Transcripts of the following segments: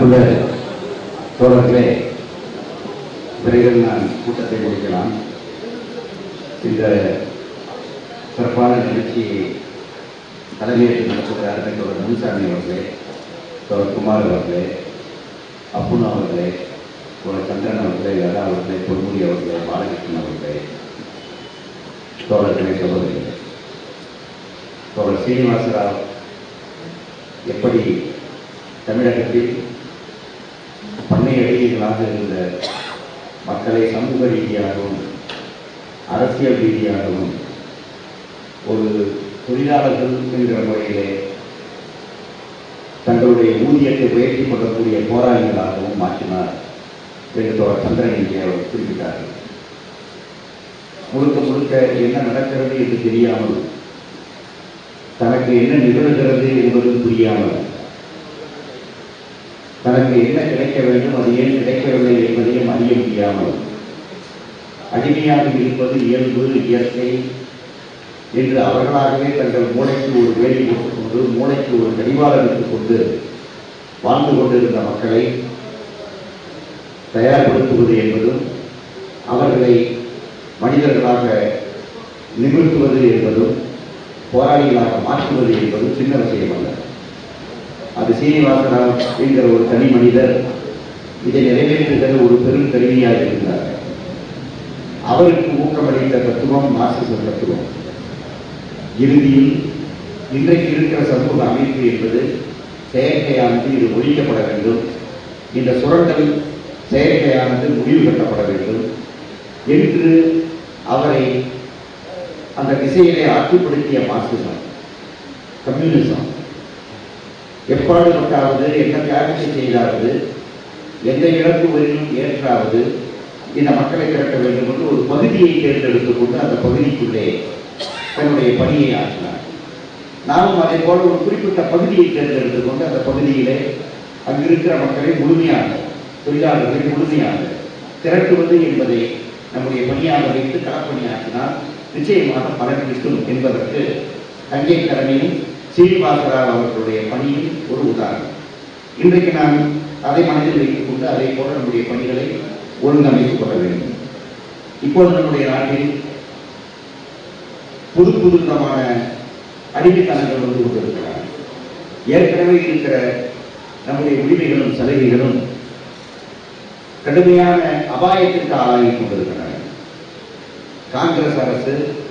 அன்புள்ள தோழர்களே விரைவில் நான் கூட்டத்தை முடிக்கலாம் இந்த சிறப்பான நிகழ்ச்சியை தலைமையேற்று நடத்துகிற அருமை தோழர் முனுசாமி அவர்களே தோழர் குமார் அவர்களே அப்புன் அவர்களே தோழர் சந்திரன் அவர்களே லதா அவர்களே பொன்முடி அவர்களே பாலகிருஷ்ணன் அவர்களே தோழர்களே சகோதரிகளே தோழர் சீனிவாசராவ் எப்படி தமிழகத்தில் பண்ணை அடிமைகளாக இருந்த மக்களை சமூக ரீதியாகவும் அரசியல் ரீதியாகவும் ஒரு தொழிலாளர்கள் என்கிற முறையிலே தங்களுடைய ஊதியத்தை உயர்த்தி கொள்ளக்கூடிய போராளிகளாகவும் மாற்றினார் என்று தோழர் சந்திரன் இங்கே அவர் குறிப்பிட்டார்கள் முழுக்க முழுக்க என்ன நடக்கிறது என்று தெரியாமல் தனக்கு என்ன நிகழ்கிறது என்பது புரியாமல் தனக்கு என்ன கிடைக்க வேண்டும் அது ஏன் கிடைக்கவில்லை என்பதையும் அறிய முடியாமல் அடிமையாக இருப்பது இயல்பு இயற்கை என்று அவர்களாகவே தங்கள் மூளைக்கு ஒரு வேலை போட்டுக்கொண்டு மூளைக்கு ஒரு கடிவாளம் எடுத்துக் கொண்டு வாழ்ந்து கொண்டிருந்த மக்களை தயார்படுத்துவது என்பதும் அவர்களை மனிதர்களாக நிமிர்த்துவது என்பதும் போராளிகளாக மாற்றுவது என்பதும் சின்ன விஷயம் அல்ல அது சீனிவாசராவ் என்கிற ஒரு தனி மனிதர் இதை நிறைவேற்றுகிற ஒரு பெரும் கருவியாக இருந்தார் அவருக்கு ஊக்கமளித்த தத்துவம் மார்க்சிச தத்துவம் இறுதியில் இன்றைக்கு இருக்கிற சமூக அமைப்பு என்பது செயற்கையானது இது ஒழிக்கப்பட வேண்டும் இந்த சுரண்டல் செயற்கையானது முடிவு கட்டப்பட வேண்டும் என்று அவரை அந்த திசையிலே ஆட்சிப்படுத்திய மார்க்சிசம் கம்யூனிசம் எப்பாடுபட்டாவது என்ன தியாகத்தை செய்தாவது எந்த இழப்பு வரையிலும் ஏற்றாவது இந்த மக்களை திரட்ட வேண்டும் என்று ஒரு பகுதியை தேர்ந்தெடுத்துக் கொண்டு அந்த பகுதிக்குள்ளே தன்னுடைய பணியை ஆற்றினார் நாமும் அதே போல ஒரு குறிப்பிட்ட பகுதியை தேர்ந்தெடுத்துக் கொண்டு அந்த பகுதியிலே அங்கிருக்கிற மக்களை முழுமையாக தொழிலாளர்களை முழுமையாக திரட்டுவது என்பதை நம்முடைய பணியாக வைத்து களப்பணியாற்றினால் நிச்சயமாக பலன் கிட்டும் என்பதற்கு தங்கை தலைமையும் சீனிவாசராவ் அவர்களுடைய பணியும் ஒரு உதாரணம் இன்றைக்கு நாம் அதை மனதில் வைத்துக் கொண்டு அதே போல நம்முடைய பணிகளை ஒழுங்கமைத்துக் கொள்ள வேண்டும் இப்போது நம்முடைய நாட்டில் புது புது விதமான அடிமைத்தனங்கள் வந்து கொண்டிருக்கிறார் ஏற்கனவே இருக்கிற நம்முடைய உரிமைகளும் சலுகைகளும் கடுமையான அபாயத்திற்கு ஆளாகி கொண்டிருக்கிறார் காங்கிரஸ் அரசு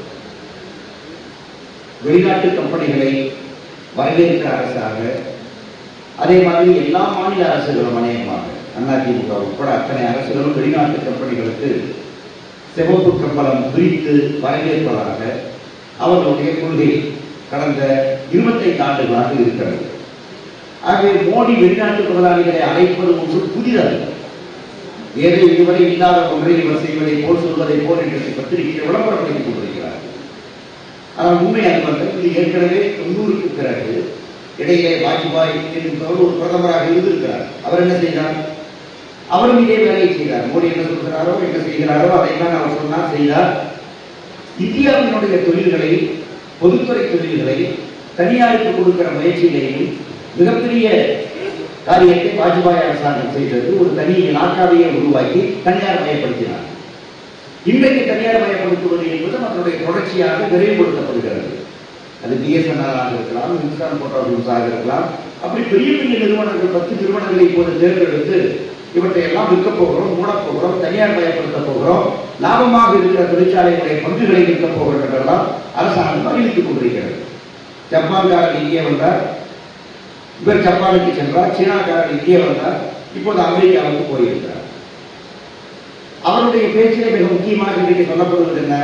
வெளிநாட்டு கம்பெனிகளை வரவேற்கிற அரசாக அதே மாதிரி எல்லா மாநில அரசுகளும் அநேகமாக அதிமுக உட்பட அத்தனை அரசுகளும் வெளிநாட்டு கம்பெனிகளுக்கு சிவப்பு கம்பளம் பிரித்து வரவேற்பதாக அவர்களுடைய கொள்கை கடந்த இருபத்தைந்து ஆண்டுகளாக இருக்கிறது ஆகவே மோடி வெளிநாட்டு முதலாளிகளை அழைப்பது ஒன்று புதிதல்ல ஏதோ இதுவரை இல்லாத ஒன்றை இவர் செய்வதை போல் சொல்வதை போல் என்று பத்திரிகையில் விளம்பரப்படுத்திக் கொண்டிருக்கிறார் ஆனால் உண்மை அது இது ஏற்கனவே தொண்ணூறுக்கு பிறகு இடையிலே வாஜ்பாய் என்பவர் ஒரு பிரதமராக இருந்திருக்கிறார் அவர் என்ன செய்தார் அவரும் இதே வேலையை செய்தார் மோடி என்ன சொல்கிறாரோ என்ன செய்கிறாரோ அதைத்தான் அவர் சொன்னார் செய்தார் இந்தியாவினுடைய தொழில்களை பொதுத்துறை தொழில்களை தனியாருக்கு கொடுக்கிற முயற்சியிலேயும் மிகப்பெரிய காரியத்தை வாஜ்பாய் அரசாங்கம் செய்தது ஒரு தனி இலாக்காவையே உருவாக்கி தனியார் மயப்படுத்தினார் இன்றைக்கு தனியார் மயப்படுத்துவது என்பது அதனுடைய தொடர்ச்சியாக விரைவுபடுத்தப்படுகிறது அது பிஎஸ்என்ஆர் இருக்கலாம் இன்ஸ்டான் போட்டோஸ் இருக்கலாம் அப்படி பெரிய பெரிய நிறுவனங்கள் பத்து நிறுவனங்களை இப்போது தேர்ந்தெடுத்து இவற்றை எல்லாம் விற்க போகிறோம் மூடப் போகிறோம் தனியார் மயப்படுத்த போகிறோம் லாபமாக இருக்கிற தொழிற்சாலைகளுடைய பங்குகளை விற்க போகிறோம் என்றெல்லாம் அரசாங்கம் அறிவித்துக் கொண்டிருக்கிறது ஜப்பான்காரர் இங்கே வந்தார் இவர் ஜப்பானுக்கு சென்றார் சீனாக்காரர் இங்கே வந்தார் இப்போது அமெரிக்காவுக்கு போயிருக்கிறார் அவருடைய பேச்சிலே மிக முக்கியமாக இன்றைக்கு சொல்லப்படுவது என்ன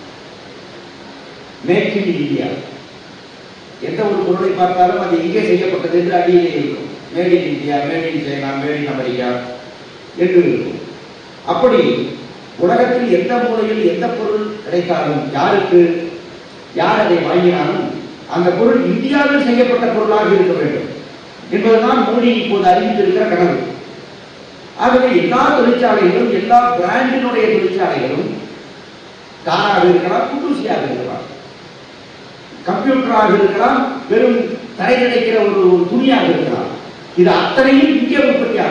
மேக் இன் இந்தியா எந்த ஒரு பொருளை பார்த்தாலும் அது எங்கே செய்யப்பட்டது என்று அடியிலே இருக்கும் made in India made in China made in America என்று இருக்கும் அப்படி உலகத்தில் எந்த மூலையில் எந்த பொருள் கிடைத்தாலும் யாருக்கு யார் அதை வாங்கினாலும் அந்த பொருள் இந்தியாவில் செய்யப்பட்ட பொருளாக இருக்க வேண்டும் என்பதுதான் மோடி இப்போது அறிவித்திருக்கிற கனவு ஆகவே எல்லா தொழிற்சாலைகளும் எல்லா பிராண்டினுடைய தொழிற்சாலைகளும் காராக இருக்கலாம் குண்டூசியாக இருக்கலாம் கம்ப்யூட்டராக இருக்கலாம் வெறும் தரை கிடைக்கிற ஒரு ஒரு துணியாக இருக்கலாம் இது அத்தனையும் இங்கே உற்பத்தி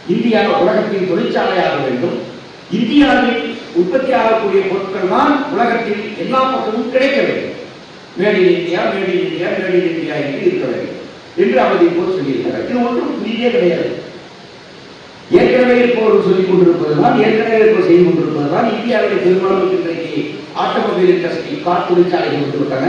இந்தியா உலகத்தின் தொழிற்சாலையாக வேண்டும் இந்தியாவில் உற்பத்தி ஆகக்கூடிய பொருட்கள் தான் உலகத்தில் எல்லா பக்கமும் கிடைக்க வேண்டும் made in India made in India made in India என்று இருக்க வேண்டும் என்று அவர் இப்போது சொல்லியிருக்கிறார் இது ஒன்றும் புதிய கிடையாது ஏற்கனவே இருப்பவர் சொல்லிக் கொண்டிருப்பதுதான் ஏற்கனவே இருப்பவர் செய்து கொண்டிருப்பதுதான் இந்தியாவுடைய பெருமளவுக்கு இன்றைக்கு ஆட்டோமொபைல் இண்டஸ்ட்ரி கார் தொழிற்சாலைகள் வந்துவிட்டன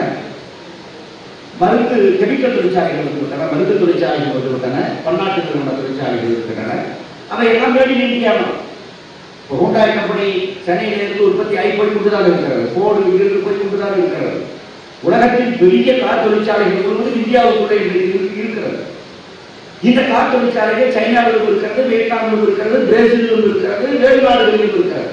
மருந்து கெமிக்கல் தொழிற்சாலைகள் வந்துவிட்டன மருந்து தொழிற்சாலைகள் வந்துவிட்டன பன்னாட்டு நிறுவன தொழிற்சாலைகள் இருக்கின்றன அவை எல்லாம் மேட் இன் இந்தியா தான் இப்போ ஹோண்டாய் கம்பெனி சென்னையிலிருந்து உற்பத்தி ஆகி போய் கொண்டுதான் இருக்கிறது போர்டு இங்கிருந்து போய் கொண்டுதான் இருக்கிறது உலகத்தின் பெரிய கார் தொழிற்சாலைகள் சொல்வது இந்தியாவுக்குள்ளே இரு- இருக்கிறது இந்த கார் தொழிற்சாலைகள் சைனாவிலும் இருக்கிறது வியட்நாமிலும் இருக்கிறது பிரேசிலிலும் இருக்கிறது வேறு நாடுகளிலும் இருக்கிறது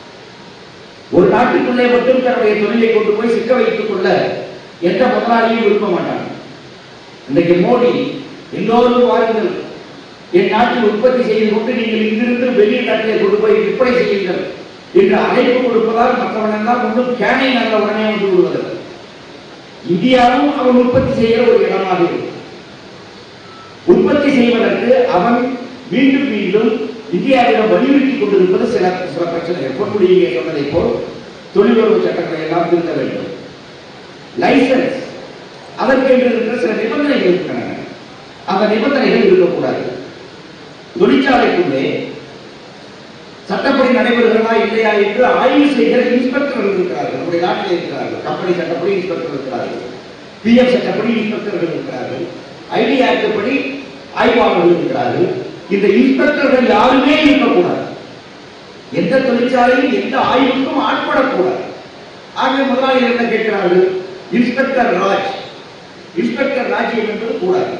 ஒரு நாட்டுக்குள்ளே மட்டும் தன்னுடைய தொழிலை கொண்டு போய் சிக்க வைத்துக் கொள்ள எந்த முதலாளியும் விரும்ப மாட்டாங்க இன்றைக்கு மோடி எல்லோரும் வாருங்கள் என் நாட்டில் உற்பத்தி செய்து கொண்டு நீங்கள் இங்கிருந்து வெளி நாட்டிலே கொண்டு போய் விற்பனை செய்யுங்கள் என்று அழைப்பு கொடுப்பதால் மற்றவனெல்லாம் ஒன்றும் கேனை நல்ல உடனே வந்து விடுவதில்லை இந்தியாவும் அவன் உற்பத்தி செய்கிற ஒரு இடமாக இருக்கும் உற்பத்தி செய்வதற்கு அவன் மீண்டும் மீண்டும் இந்தியாவிடம் வலியுறுத்தி கொண்டிருப்பது சில சில பிரச்சனைகள் பொன்முடியை சொன்னதை போல் தொழிலுறவு சட்டங்களை எல்லாம் திருத்த வேண்டும் லைசன்ஸ் அதற்கென்று இருக்கிற சில நிபந்தனைகள் இருக்கின்றன அந்த நிபந்தனைகள் இருக்கக்கூடாது தொழிற்சாலைக்குள்ளே சட்டப்படி நடைபெறுகிறதா இல்லையா என்று ஆய்வு செய்கிற இன்ஸ்பெக்டர்கள் இருக்கிறார்கள் நம்முடைய நாட்டிலே இருக்கிறார்கள் கம்பெனி சட்டப்படி இன்ஸ்பெக்டர் இருக்கிறார்கள் பிஎஃப் சட்டப்படி இன்ஸ்பெக்டர்கள் இருக்கிறார்கள் ஐடி ஆக்ட் படி ஆய்வாளர்கள் இருக்கிறார்கள் இந்த இன்ஸ்பெக்டர்கள் யாருமே இருக்கக்கூடாது எந்த தொழிற்சாலையும் எந்த ஆய்வுக்கும் ஆட்படக்கூடாது ஆகவே முதலாளிகள் என்ன கேட்கிறார்கள் இன்ஸ்பெக்டர் ராஜ் இன்ஸ்பெக்டர் ராஜ்யம் என்பது கூடாது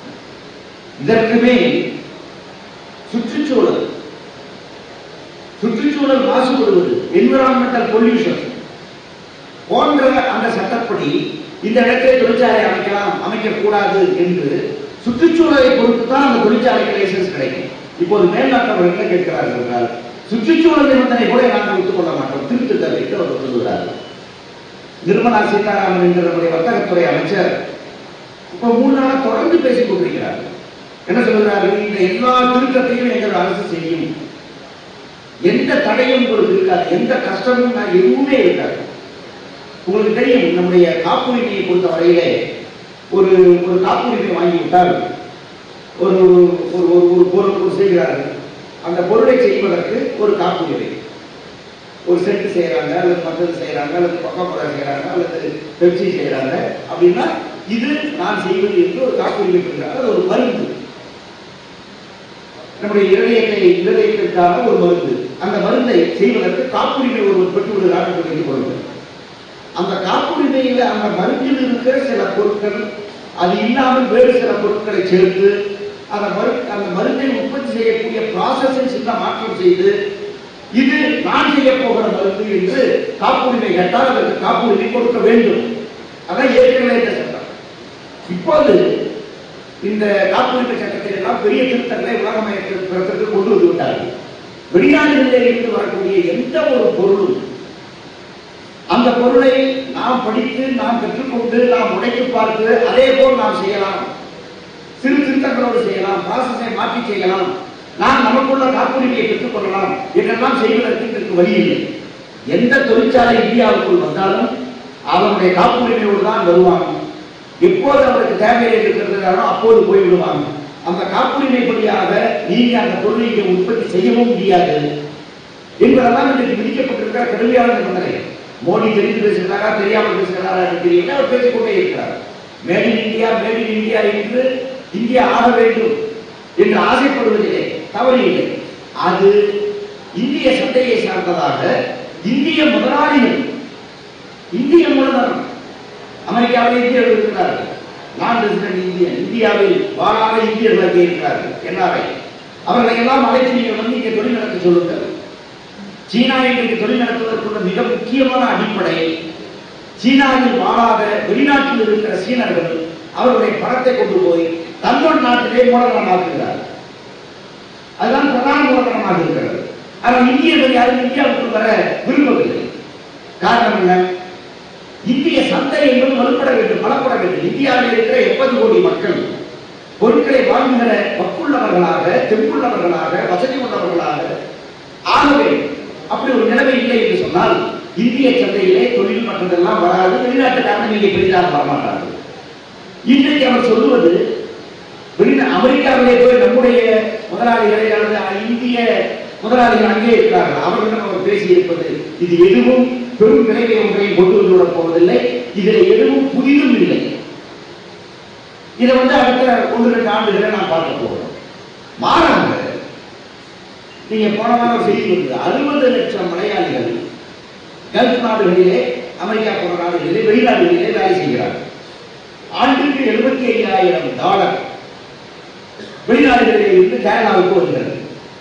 இதற்கு மேல் சுற்றுச்சூழல் சுற்றுச்சூழல் மாசுபடுவது என்விரான்மெண்டல் பொல்யூஷன் போன்ற அந்த சட்டப்படி இந்த இடத்திலே தொழிற்சாலை அமைக்கலாம் அமைக்கக்கூடாது என்று சுற்றுச்சூழலை பொறுத்து தான் அந்த தொழிற்சாலைக்கு லைசன்ஸ் கிடைக்கும் இப்போது மேல்நாட்டவர்கள் என்ன கேட்கிறார்கள் என்றால் சுற்றுச்சூழல் நிபந்தனை கூட நாங்கள் ஒத்துக்கொள்ள மாட்டோம் திருத்துக்கள் என்று அவர் சொல்லுகிறார் நிர்மலா சீதாராமன் என்ற நம்முடைய வர்த்தகத்துறை அமைச்சர் இப்ப மூணு நாளா தொடர்ந்து பேசிக் கொண்டிருக்கிறார் என்ன சொல்கிறார்கள் இந்த எல்லா திருத்தத்தையும் எங்கள் அரசு செய்யும் எந்த தடையும் உங்களுக்கு இருக்காது எந்த கஷ்டமும் நான் எதுவுமே இருக்காது உங்களுக்கு தெரியும் நம்முடைய காப்புரிமையை பொறுத்த வரையிலே ஒரு ஒரு காப்புரிமை வாங்கிவிட்டால் ஒரு ஒரு ஒரு ஒரு பொருள் ஒரு செய்கிறார்கள் அந்த பொருளை செய்வதற்கு ஒரு காப்புரிமை ஒரு செட்டு செய்யறாங்க அல்லது மற்றது செய்யறாங்க அல்லது பக்கப்புற செய்யறாங்க அல்லது பெப்சி செய்யறாங்க அப்படின்னா இது நான் செய்வது என்று ஒரு காப்புரிமை பெறுகிறாங்க அது ஒரு மருந்து நம்முடைய இருதயத்தை இருதயத்திற்கான ஒரு மருந்து அந்த மருந்தை செய்வதற்கு காப்புரிமை ஒருவர் பெற்று விடுகிறார் என்று வைத்துக் கொள்ளுங்கள் அந்த காப்புரிமையில் அந்த மருந்தில் இருக்கிற சில பொருட்கள் அது இல்லாமல் வேறு சில பொருட்களை சேர்த்து அந்த மரு அந்த மருந்தை உற்பத்தி செய்யக்கூடிய ப்ராசஸில் சின்ன மாற்றம் செய்து இது நான் செய்ய போகிற மருந்து என்று காப்புரிமை கேட்டால் அதற்கு காப்புரிமை கொடுக்க வேண்டும் அதான் ஏற்கனவே இந்த சட்டம் இப்போது இந்த காப்புரிமை சட்டத்தில் எல்லாம் பெரிய திருத்தங்களை உலகமயத்திற்கு கொண்டு வந்து விட்டார்கள் வெளிநாடுகளில் இருந்து வரக்கூடிய எந்த ஒரு பொருளும் அந்த பொருளை நாம் படித்து நாம் கற்றுக்கொண்டு நாம் உடைத்து பார்த்து அதே போல் நாம் செய்யலாம் சிறு திருத்தங்களோடு செய்யலாம் ப்ராசஸை மாற்றி செய்யலாம் நாம் நமக்குள்ள காப்புரிமையை பெற்றுக் கொள்ளலாம் என்றெல்லாம் செய்வதற்கு இதற்கு வழி இல்லை எந்த தொழிற்சாலை இந்தியாவுக்குள் வந்தாலும் அவனுடைய காப்புரிமையோடு தான் வருவாங்க எப்போது அவருக்கு தேவை இருக்கிறதாரோ அப்போது போய்விடுவாங்க அந்த காப்புரிமைப்படியாக நீங்க அந்த பொருளை இங்கே உற்பத்தி செய்யவும் முடியாது என்பதெல்லாம் இன்றைக்கு விதிக்கப்பட்டிருக்கிற கடுமையான நிபந்தனை மோடி தெரிந்து பேசுகிறாரா தெரியாமல் பேசுகிறாரா என்று தெரியல அவர் பேசிக்கொண்டே இருக்கிறார் made in India made in India என்று இந்தியா ஆக வேண்டும் என்று ஆசைப்படுவதில்லை தவறு இல்லை அது இந்திய சந்தையை சார்ந்ததாக இந்திய முதலாளிகள் இந்திய மூலதனம் அமெரிக்காவில் இந்தியர்கள் இருக்கிறார்கள் நான் ரெசிடென்ட் இந்தியன் இந்தியாவில் வாழாத இந்தியர்கள் அங்கே இருக்கிறார்கள் என்ஆர்ஐ அவர்களை எல்லாம் அழைத்து நீங்கள் வந்து இங்கே தொழில் நடத்த சொல்லுங்கள் சீனா இன்றைக்கு தொழில் நடத்துவதற்குள்ள மிக முக்கியமான அடிப்படை சீனாவில் வாழாத வெளிநாட்டில் இருக்கிற சீனர்கள் அவர்களுடைய பணத்தை கொண்டு போய் தங்கள் நாட்டிலே மூலதனமாக்குகிறார் அதுதான் பிரதான மூலதனமாக இருக்கிறது ஆனால் இந்தியர்கள் யாரும் இந்தியாவுக்குள் வர விரும்பவில்லை காரணம் என்ன இந்திய சந்தை என்பது வலுப்பட வேண்டும் பலப்பட வேண்டும் இந்தியாவில் இருக்கிற எண்பது கோடி மக்கள் பொருட்களை வாங்குகிற பக்குள்ளவர்களாக தெம்புள்ளவர்களாக வசதி உள்ளவர்களாக ஆகவே அப்படி ஒரு நிலைமை இல்லை என்று சொன்னால் இந்திய சந்தையிலே தொழில் மற்றதெல்லாம் வராது வெளிநாட்டுக்காரங்க நீங்க பெரிதாக வரமாட்டார்கள் இன்றைக்கு அவர் சொல்லுவது வெளிநா அமெரிக்காவிலே போய் நம்முடைய முதலாளிகளை அல்லது இந்திய முதலாளிகள் அங்கே இருக்கிறார்கள் அவர்களிடம் அவர் பேசியிருப்பது இது எதுவும் பெரும் விளைவை ஒன்றையும் கொண்டு வந்து விடப் போவதில்லை இதில் எதுவும் புதிதும் இல்லை இதை வந்து அடுத்த ஒன்று ரெண்டு ஆண்டுகளை நான் பார்க்க போகிறோம் மாறாக நீங்க போன வாரம் செய்தி வந்தது அறுபது லட்சம் மலையாளிகள் கல்ஃப் நாடுகளிலே அமெரிக்கா போன்ற நாடுகளிலே வெளிநாடுகளிலே வேலை செய்கிறார்கள் ஆண்டுக்கு எழுபத்தி ஐயாயிரம் டாலர் வெளிநாடுகளிலே இருந்து கேரளாவுக்கு வருகிறது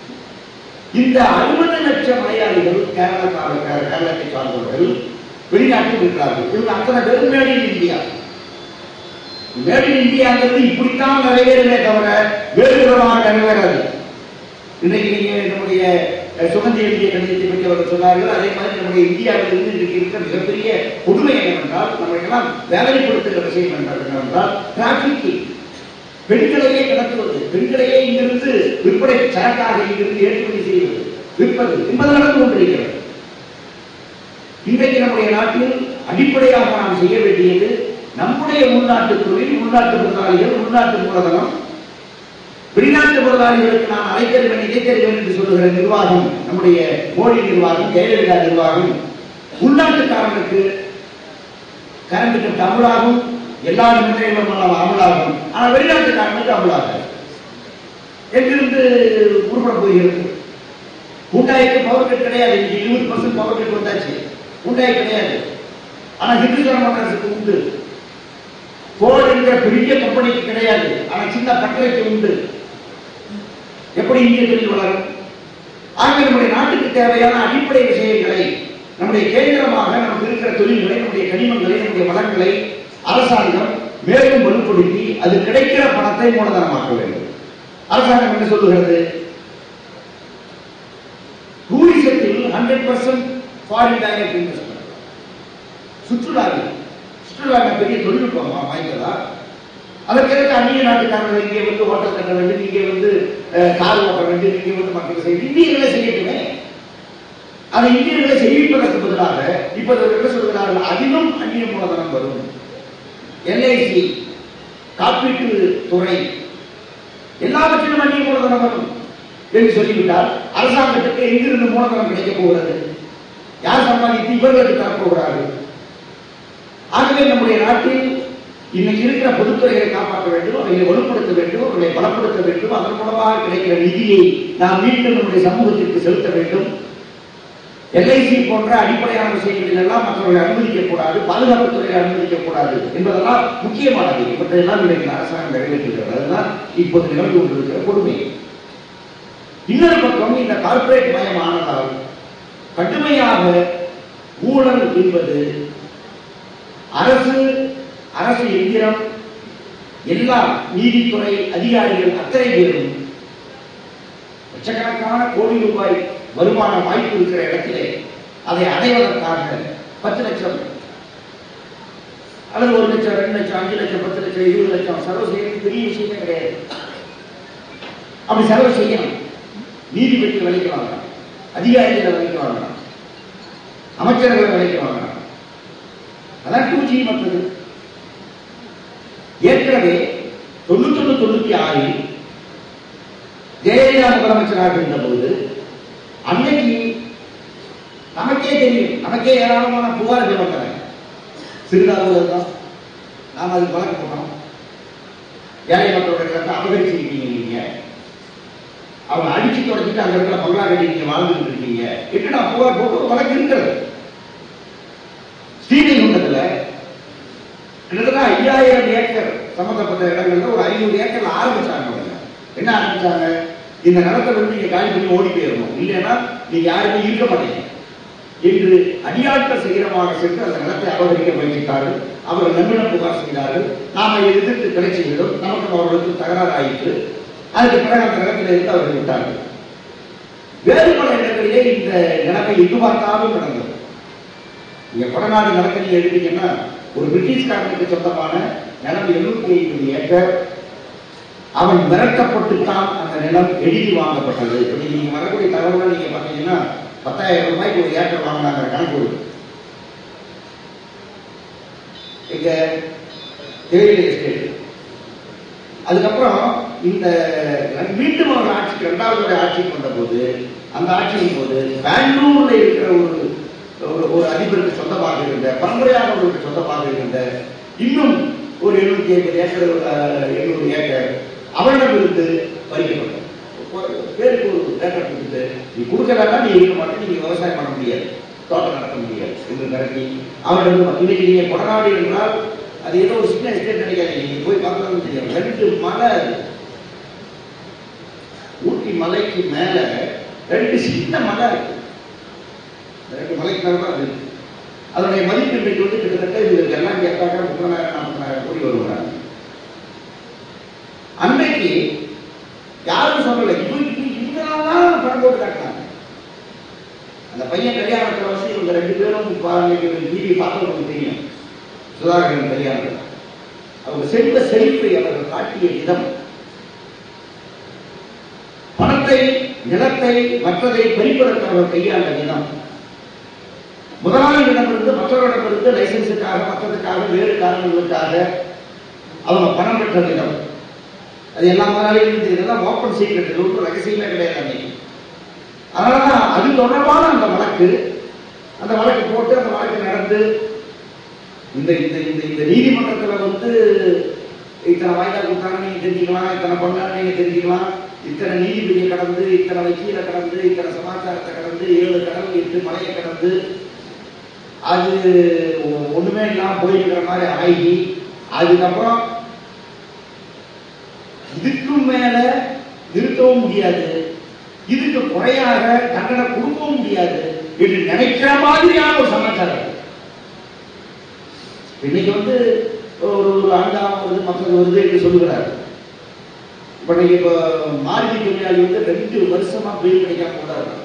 இந்த அறுபது லட்சம் மலையாளிகள் கேரளா கேரளத்தை சார்ந்தவர்கள் வெளிநாட்டில் இருக்கிறார்கள் இவங்க அத்தனை பேரும் made in India made in இந்தியாங்கிறது இப்படித்தான் நிறைவேறுமே தவிர வேறு விதமாக நிறைவேறாது இன்னைக்கு நீங்க நம்முடைய அஹ், சுகந்தி எழுதிய கணிதத்தை பற்றி அவர்கள் சொன்னார்கள் அதே மாதிரி நம்முடைய இந்தியாவில் இருந்து இன்றைக்கு இருக்கிற மிகப்பெரிய கொடுமை என்னவென்றால் நம்மளுக்கெல்லாம் வேதனைப்படுத்துகிற விஷயம் என்றால் என்னவென்றால் டிராபிக்கிங் பெண்களையே கடத்துவது பெண்களையே இங்கிருந்து விற்பனை சரக்காக இங்கிருந்து ஏற்றுமதி செய்வது விற்பது என்பது நடந்து கொண்டிருக்கிறது இன்றைக்கு நம்முடைய நாட்டில் அடிப்படையாக நாம் செய்ய வேண்டியது நம்முடைய உள்நாட்டு தொழில் உள்நாட்டு முதலாளிகள் உள்நாட்டு மூலதனம் வெளிநாட்டு முதலாளிகளுக்கு நான் அதை தருவேன் இதை தருவேன் என்று சொல்லுகிற நிர்வாகம் நம்முடைய மோடி நிர்வாகம் ஜெயலலிதா நிர்வாகம் உள்நாட்டுக்காரனுக்கு கரண்ட் கட்டு அமலாகும் எல்லா நிர்ணயங்களும் அமலாகும் ஆனால் வெளிநாட்டுக்காரனுக்கு அமலாகும் எங்கிருந்து உருப்பட போகிறது ஹூண்டாய்க்கு பவர் கட் கிடையாது இன்னைக்கு இருபது பர்சன்ட் பவர் கட் வந்தாச்சு ஹூண்டாய் கிடையாது ஆனா ஹிந்துஸ்தான் மோட்டார்ஸுக்கு உண்டு போர்டு என்கிற பெரிய கம்பெனிக்கு கிடையாது ஆனா சின்ன பட்டறைக்கு உண்டு எப்படி இந்திய தொழில் வளரும் ஆகவே நம்முடைய நாட்டுக்கு தேவையான அடிப்படை விஷயங்களை நம்முடைய கேந்திரமாக நமக்கு இருக்கிற தொழில்களை நம்முடைய கனிமங்களை நம்முடைய வளங்களை அரசாங்கம் மேலும் வலுப்படுத்தி அது கிடைக்கிற பணத்தை மூலதனமாக்க வேண்டும் அரசாங்கம் என்ன சொல்லுகிறது டூரிசத்தில் hundred percent foreign direct investment சுற்றுலாவில் சுற்றுலா பெரிய தொழில்நுட்பம் வாய்ந்ததா அதற்கு எதுக்கு அந்நிய நாட்டுக்காரர்கள் இங்கே வந்து ஹோட்டல் கட்ட வேண்டும் இங்கே வந்து அஹ், கார் ஓட்ட வேண்டும் இங்கே வந்து மக்கள் செய்ய இந்தியர்களை செய்யட்டுமே அதை இந்தியர்களை செய்விப்பதற்கு பதிலாக இப்போது இவர்கள் என்ன சொல்கிறார்கள் அதிலும் அந்நிய மூலதனம் வரும் எல்ஐசி காப்பீட்டு துறை எல்லாவற்றிலும் அந்நிய மூலதனம் வரும் என்று சொல்லிவிட்டால் அரசாங்கத்துக்கு எங்கிருந்து மூலதனம் கிடைக்கப் போகிறது யார் சம்பாதித்து இவர்களுக்கு தரப்போகிறார்கள் ஆகவே நம்முடைய நாட்டில் இன்னைக்கு இருக்கிற பொதுத்துறைகளை காப்பாற்ற வேண்டும் அவைகளை வலுப்படுத்த வேண்டும் அவர்களை பலப்படுத்த வேண்டும் அதன் மூலமாக கிடைக்கிற நிதியை நாம் மீண்டும் நம்முடைய சமூகத்திற்கு செலுத்த வேண்டும் எல்ஐசி போன்ற அடிப்படையான விஷயங்களில் எல்லாம் மற்றவர்களை அனுமதிக்க கூடாது பாதுகாப்பு துறையை அனுமதிக்க கூடாது என்பதெல்லாம் முக்கியமானது இவற்றையெல்லாம் இன்றைக்கு அரசாங்கம் நிறைவேற்றுகிறது அதுதான் இப்போது நிகழ்ந்து கொண்டிருக்கிற கொடுமை இன்னொரு பக்கம் இந்த கார்ப்பரேட் மயமானதால் கடுமையாக ஊழல் என்பது அரசு அரசு எந்திரம் எல்லா நீதித்துறை அதிகாரிகள் அத்தனை பேரும் லட்சக்கணக்கான கோடி ரூபாய் வருமான வாய்ப்பு இருக்கிற இடத்திலே அதை அடைவதற்காக பத்து லட்சம் அல்லது ஒரு லட்சம் ரெண்டு லட்சம் அஞ்சு லட்சம் பத்து லட்சம் இருபது லட்சம் செலவு செய்யறது பெரிய விஷயமே கிடையாது அப்படி செலவு செய்யணும் நீதிபதி விலைக்கு வாங்கலாம் அதிகாரிகளை விலைக்கு வாங்கலாம் அமைச்சர்களை விலைக்கு வாங்கலாம் அதான் டூ ஜி மற்றது ஏற்கனவே தொண்ணூத்தொன்னு தொண்ணூத்தி ஆறில் ஜெயலலிதா முதலமைச்சராக இருந்தபோது அன்னைக்கு நமக்கே தெரியும் நமக்கே ஏராளமான புகார்கள் வந்தன சிறுதாபுரம் தான் நாம் அதுக்கு வழக்கு போனோம் ஏழை மக்களோட இடத்தை அபகரிச்சிருக்கீங்க நீங்க அவங்க அடிச்சு தொடச்சிட்டு அங்க இருக்கிற பங்களா கட்டி நீங்க வாழ்ந்துட்டு இருக்கீங்க என்று நான் புகார் போட்டு ஒரு வழக்கு இருக்கிறது ஸ்ரீவைகுண்டத்துல கிட்டத்தட்ட ஐயாயிரம் ஏக்கர் சம்பந்தப்பட்ட இடங்கள்ல ஒரு ஐநூறு ஏக்கர்ல ஆரம்பிச்சாங்க அவங்க என்ன ஆரம்பிச்சாங்க இந்த நிலத்தை வந்து நீங்க காலி பண்ணி ஓடி போயிடணும் இல்லைன்னா நீங்க யாருமே இருக்க மாட்டீங்க என்று அடியாட்கள் சிகரமாக சென்று அந்த நிலத்தை அபகரிக்க முயற்சித்தார்கள் அவர்கள் நம்பின புகார் செய்தார்கள் நாம எதிர்த்து கிடைச்சி விடும் நமக்கு அவர்களுக்கு தகராறு ஆயிற்று அதுக்கு பிறகு அந்த நிலத்தில் இருந்து அவர்கள் விட்டார்கள் வேறு பல இடங்களிலே இந்த நிலைமை எங்கு பார்த்தாலும் நடந்தது நீங்க கொடநாடு நிலத்தை நீங்க எடுத்தீங்கன்னா ஒரு பிரிட்டிஷ்காரனுக்கு சொந்தமான நிலம் எழுநூத்தி ஐம்பது ஏக்கர் அவன் மிரட்டப்பட்டுத்தான் அந்த நிலம் எழுதி வாங்கப்பட்டது இப்படி நீங்க வரக்கூடிய தகவலாம் நீங்க பாத்தீங்கன்னா பத்தாயிரம் ரூபாய்க்கு ஒரு ஏக்கர் வாங்கினாங்க கணக்கு இருக்கு. எங்க தேயிலை எஸ்டேட் அதுக்கப்புறம் இந்த மீண்டும் அவர் ஆட்சிக்கு இரண்டாவது முறை ஆட்சிக்கு வந்தபோது அந்த ஆட்சியின் போது பெங்களூர்ல இருக்கிற ஒரு ஒரு- ஒரு அதிபருக்கு சொந்தமாக இருந்த பரம்பரையானவர்களுக்கு சொந்தமாக இருந்த இன்னும் ஒரு எழுநூத்தி ஐம்பது ஏக்கர் அஹ், எண்ணூறு ஏக்கர் அவரிடமிருந்து பறிக்கப்பட்டது ஒரு பேருக்கு ஒரு ஏக்கர் கொடுத்து நீ கொடுக்கலன்னா நீ இருக்க மாட்டே நீங்க விவசாயம் பண்ண முடியாது தோட்டம் நடத்த முடியாது என்று மிரட்டி அவரிடம் இன்னைக்கு நீங்க கொடநாடு என்றால் அது ஏதோ ஒரு சின்ன எஸ்டேட் நினைக்காதீங்க நீங்க போய் பார்க்கலாம்னு தெரியும் ரெண்டு மலை அது. ஊட்டி மலைக்கு மேல ரெண்டு சின்ன மலை இருக்கு இந்த ரெண்டு மலைக்கு மேல தான் இருக்கு அதனுடைய மதிப்பு இன்றைக்கு வந்து கிட்டத்தட்ட இது எல்லாம் கேட்டாக்க முப்பதாயிரம் நாற்பதாயிரம் கோடி வருவாங்க அன்னைக்கு யாரும் சொல்லலை இது இவங்களாம் பணம் போட்டு காட்டினாங்க அந்த பையன் கல்யாணத்துல வச்சு இவங்க ரெண்டு பேரும் டிவி பார்த்தவங்களுக்கு தெரியும் சுதாகரன் கல்யாணத்தில் அவங்க செல்வ செழிப்பை அவர்கள் காட்டிய விதம் பணத்தை நிலத்தை மற்றதை பறிப்பதற்கு அவர் கையாண்ட விதம் முதலாளிகளிடமிருந்து மற்றவர்களிடமிருந்து லைசன்ஸுக்காக மற்றதுக்காக வேறு காரணங்களுக்காக அவங்க பணம் பெற்ற விதம் அது எல்லா முதலாளிகளும் இதெல்லாம் ஓப்பன் சீக்ரெட் இது ஒன்றும் ரகசியமே கிடையாது அன்னைக்கு அதனாலதான் அது தொடர்பான அந்த வழக்கு அந்த வழக்கு போட்டு அந்த வழக்கு நடந்து இந்த இந்த இந்த இந்த நீதிமன்றத்துல வந்து இத்தனை வாய்தா கொடுத்தாங்க நீங்க தெரிஞ்சுக்கலாம் இத்தனை பண்ணாங்க நீங்க தெரிஞ்சுக்கலாம் இத்தனை நீதிபதியை கடந்து இத்தனை வக்கீலை கடந்து இத்தனை சமாச்சாரத்தை கடந்து ஏழு கடல் எட்டு மலையை கடந்து அது ஒ- ஒண்ணுமே இல்லாம போயிருக்கிற மாதிரி ஆகி அதுக்கப்புறம் இதுக்கும் மேல நிறுத்தவும் முடியாது இதுக்கு குறையாக தண்டனை கொடுக்கவும் முடியாது என்று நினைக்கிற மாதிரியான ஒரு சமாச்சாரம் இருக்கு. இன்னைக்கு வந்து ஒரு ஒரு அங்காம் வருது மற்றது வருது என்று சொல்லுகிறார் இப்ப நீங்க இப்ப மாருதி தொழிலாளி வந்து ரெண்டு வருஷமா பில் கிடைக்காம கூட இருக்கான்.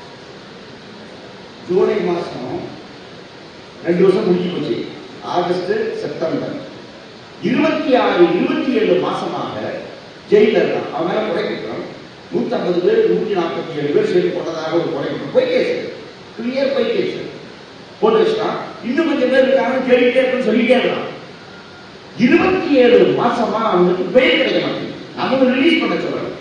ஜூலை மாசம் ரெண்டு வருஷம் முடிஞ்சு போச்சு ஆகஸ்ட் செப்டம்பர் இருபத்தி ஆறு இருபத்தி ஏழு மாசமாக ஜெயில இருக்கான் அவன் மேல குறைக்கிறோம் நூத்தி ஐம்பது பேர் நூத்தி நாற்பத்தி ஏழு பேர் சேர்த்து போட்டதாக ஒரு குறைக்கிறோம் பொய் கேஸ் கிளியர் பொய் கேஸ் போட்டு வச்சுட்டான் இன்னும் கொஞ்சம் பேர் இருக்காங்க தேடிட்டே இருக்குன்னு சொல்லிட்டே இருக்கான் இருபத்தி ஏழு மாசமா அவனுக்கு பெயில் கிடைக்க மாட்டேங்குது நம்ம ரிலீஸ் பண்ண சொல்றோம்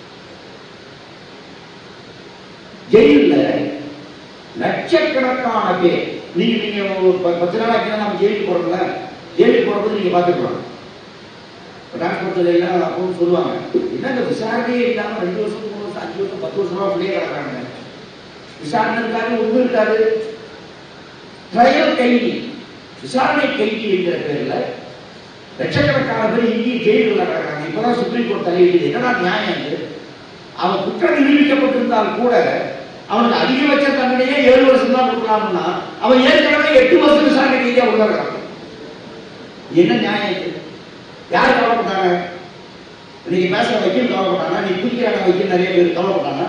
ஜெயில்ல லட்சக்கணக்கான பேர் நீங்க நீங்க ஒரு ப- பத்து நாள் ஆச்சுன்னா நம்ம ஜெயிலுக்கு போறோம்ல ஜெயிலுக்கு போறபோது நீங்க பாத்துக்கலாம் டிரான்ஸ்போர்ட் எல்லாம் அப்பவும் சொல்லுவாங்க என்ன இந்த விசாரணையே இல்லாம ரெண்டு வருஷம் மூணு வருஷம் அஞ்சு வருஷம் பத்து வருஷமா அப்படியே கிடக்குறாங்க விசாரணை இருக்காது ஒண்ணு இருக்காது ட்ரையல் கைதி விசாரணை கைதி என்கிற பேர்ல லட்சக்கணக்கான பேர் இங்கேயும் ஜெயிலில் கிடக்குறாங்க இப்பதான் சுப்ரீம் கோர்ட் தலையிடுது என்னடா நியாயம் இது அவன் குற்றம் நிரூபிக்கப்பட்டிருந்தால் கூட அவனுக்கு அதிகபட்ச தண்டனையே ஏழு வருஷம் தான் கொடுக்கலாம்னா அவன் ஏற்கனவே எட்டு வருஷம் விசாரணை கைதியா உள்ள இருக்கான் என்ன நியாயம் இது யார் கவலைப்பட்டாங்க இன்னைக்கு பேசுற வக்கீல் கவலைப்பட்டாங்க நீ குடிக்கிறான வக்கீல் நிறைய பேர் கவலைப்பட்டாங்க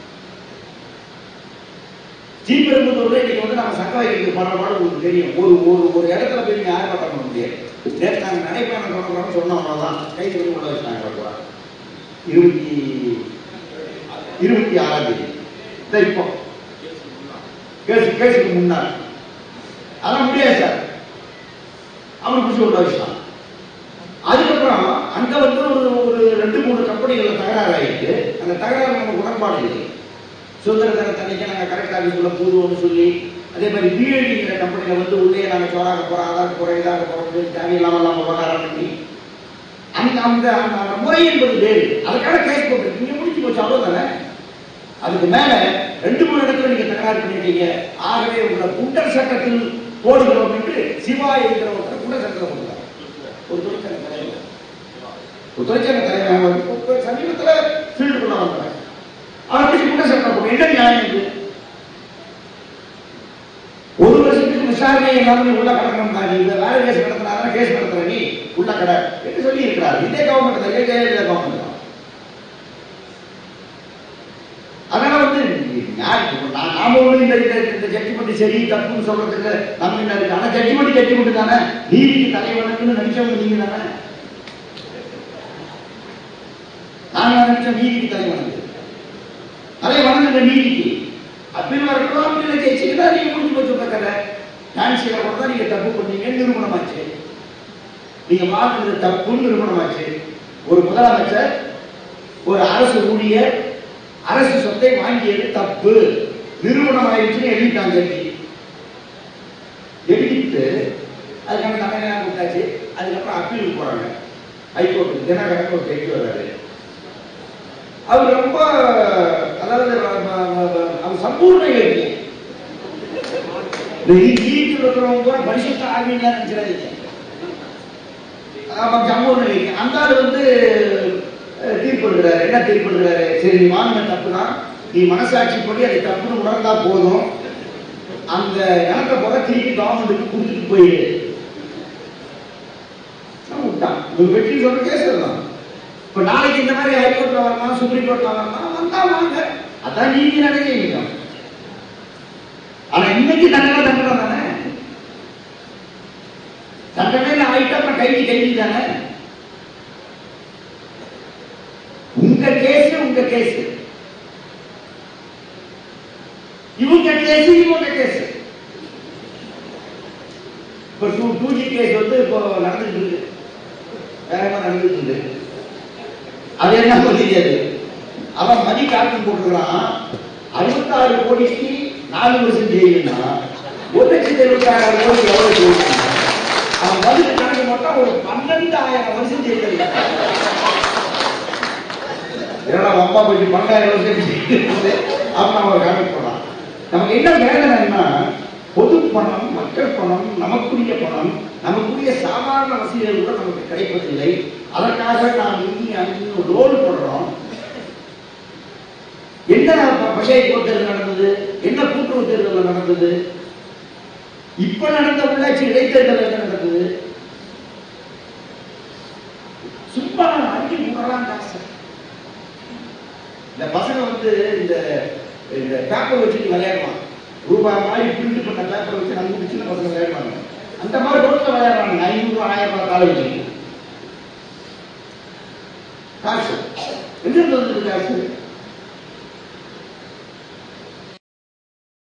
ஸ்ரீபெரும்புதூர்ல இன்னைக்கு வந்து நம்ம சங்க வைக்கிறதுக்கு படுற பாடு உங்களுக்கு தெரியும் ஒரு ஒரு ஒரு இடத்துல போய் நீங்க யாரும் பண்ண முடியாது நேற்று நாங்கள் நடைபயணம் தொடங்குறோம்னு சொன்னோம் அவ்வளவுதான் கைது பண்ணி உள்ள வச்சுட்டாங்க அவ்வளவுதான். இருபத்தி இருபத்தி ஆறாம் தேதி இந்த இப்போ கேசு கேசுக்கு முன்னாள் அதெல்லாம் முடியாது சார் அவனை பிடிச்சி உள்ள வச்சுட்டான் அதுக்கப்புறம் அங்க வந்து ஒரு ஒரு ரெண்டு மூணு கம்பெனிகள்ல தகராறு ஆயிட்டு அந்த தகராறு நமக்கு உடன்பாடு இல்லை சுதந்திர தினத்தன்னைக்கு நாங்கள் கரெக்ட் ஆஃபீஸுக்குள்ள பூதுவோம்னு சொல்லி அதே மாதிரி பிஎல்டிங்கிற கம்பெனியில் வந்து உள்ளே நாங்கள் சோறாக போகிறோம் அதாக போகிறோம் இதாக போகிறோம் தேவையில்லாமல் இல்லாமல் விவகாரம் பண்ணி அந்த அந்த அந்த அந்த முறை என்பது வேறு அதுக்காக கேஸ் போட்டு நீங்க முடிஞ்சு போச்சு அவ்வளவுதானே அதுக்கு மேல ரெண்டு மூணு இடத்துல நீங்க தகராறு பண்ணிட்டீங்க ஆகவே உங்களை குண்டர் சட்டத்தில் போடுகிறோம் என்று சிவா என்கிற ஒருத்தர் குண்டர் சட்டத்தில் போடுறார் ஒரு தொழிற்சங்க தலைவர் ஒரு தொழிற்சங்க தலைவர் வந்து இப்ப சமீபத்துல ஃபீல்டுக்குள்ள வந்தார் அவர் பிடிச்சி குண்டர் சட்டம் போடு என்ன நியாயம் இது ஒரு வருஷத்துக்கு விசாரணை இல்லாம நீ உள்ள கடக்கணும் நீ இந்த வேற கேஸ் நடத்தினா கேஸ் நடத்துற நீ உள்ள கடை என்று சொல்லி இருக்கிறார் இதே கவர்மெண்ட் தான் இதே ஜெயலலிதா கவர்மெண்ட் தான் அதனால வந்து யார் இப்ப நான் நாம ஒண்ணு இந்த இந்த- இந்த ஜட்ஜ்மெண்ட் சரி தப்புன்னு சொல்றதுக்கு நம்ம என்ன இருக்கு ஆனா ஜட்ஜ்மெண்ட் ஜட்ஜ்மெண்ட் தானே நீதிக்கு தலைவனுக்குன்னு நினைச்சவங்க நீங்க தானே நினைச்ச நீதிக்கு தலை வணங்கு தலை வணங்குங்க நீதிக்கு அப்பீல் வரட்டும் அப்பீல ஜெயிச்சுக்கிட்டா நீங்க முடிஞ்சு போச்சு உங்க கதை டான்ஸில் கூட தான் நீங்க தப்பு பண்ணீங்க நிரூபணமாச்சு நீங்க மாற்றுறது தப்புன்னு நிரூபணமாச்சு ஒரு முதலமைச்சர் ஒரு அரசு ஊழியர் அரசு சொத்தை வாங்கியது தப்பு நிரூபணம் ஆயிடுச்சுன்னு எழுதிட்டாங்க எழுதி எழுதிட்டு அதுக்கான தண்டனை கொடுத்தாச்சு அதுக்கப்புறம் அப்பீலுக்கு போறாங்க ஹைகோர்ட்டு தினகரன் ஒரு ஜட்ஜி வர்றாரு அவர் ரொம்ப அதாவது வ- வ- வ- வ- அவர் சம்பூர்ண இலக்கியம் இந்த நீதியில் இருக்கிறவங்க கூட பரிசுத்த ஆகினா நினைச்சிடாதீங்க ஆமா சம்பூர்ண இலக்கியம் அந்த ஆள் வந்து அஹ், தீர்ப்பு எழுதுறாரு என்ன தீர்ப்பு எழுதுறாரு சரி நீ வாங்கின தப்பு தான் நீ மனசாட்சிப்படி அது தப்புன்னு உணர்ந்தா போதும் அந்த நிலத்தை போல திருப்பி கவர்மெண்ட்டுக்கு கொடுத்துட்டு போயிடு அவன் விட்டான் ஒரு வெற்றி சொல்ற கேஸ் தான் இப்ப நாளைக்கு இந்த மாதிரி ஹைகோர்ட்ல வரலாம் சுப்ரீம் கோர்ட்ல வரலாம் வந்தா வாங்க அதான் நீதி நடைமுறை ஆனா இன்னைக்கு தண்டனை தண்டனை தானே தண்டனையில ஆயிட்டா அப்புறம் கைதி கைதி தானே உங்க கேஸ் உங்க கேஸ் இவங்க கேஸ் இவங்க கேஸ் இப்போ டூ டூ ஜி கேஸ் வந்து இப்போ நடந்துட்டு இருக்கு வேகமா நடந்துட்டு இருக்கு அது என்ன தெரியாது அவன் மதி காட்டு போட்டுக்கிறான் அறுபத்தாறு கோடிக்கு நாலு வருஷம் ஜெயிலுன்னா ஒரு லட்சத்தி எழுபத்தாயிரம் கோடி எவ்வளவு ஜெயிலுங்க அவன் பதில் கணக்கு மட்டும் ஒரு பன்னெண்டாயிரம் வருஷம் ஜெயிலில் ஏன்னா அவன் அப்பா போய் பன்னெண்டாயிரம் வருஷம் ஜெயிலுக்கு அவன் அவன் கணக்கு போனான் நமக்கு என்ன வேதனைன்னா பொது பணம் மக்கள் பணம் நமக்குரிய பணம் நமக்குரிய சாதாரண வசதிகள் கூட நமக்கு கிடைப்பதில்லை அதற்காக நாம் இங்கே அங்கே ரோல் பண்றோம் என்ன ப- பஞ்சாயத்து போர்டு தேர்தல் நடந்தது என்ன கூட்டுறவு தேர்தல் நடந்தது இப்ப நடந்த உள்ளாட்சி இடைத்தேர்தல் என்ன நடந்தது சும்மா அடிக்க முடலாம் காசு இந்த பசங்க வந்து இந்த இந்த பேப்பர் வச்சுட்டு விளையாடுவான் ரூபாய் மாதிரி பிரிண்ட் பண்ண பேப்பர் வச்சு நம்ம சின்ன பசங்க விளையாடுவாங்க அந்த மாதிரி ரோட்ல விளையாடுவாங்க ஐநூறு ஆயிரம் ரூபாய் காலை வச்சு காசு எங்க இருந்து வந்தது காசு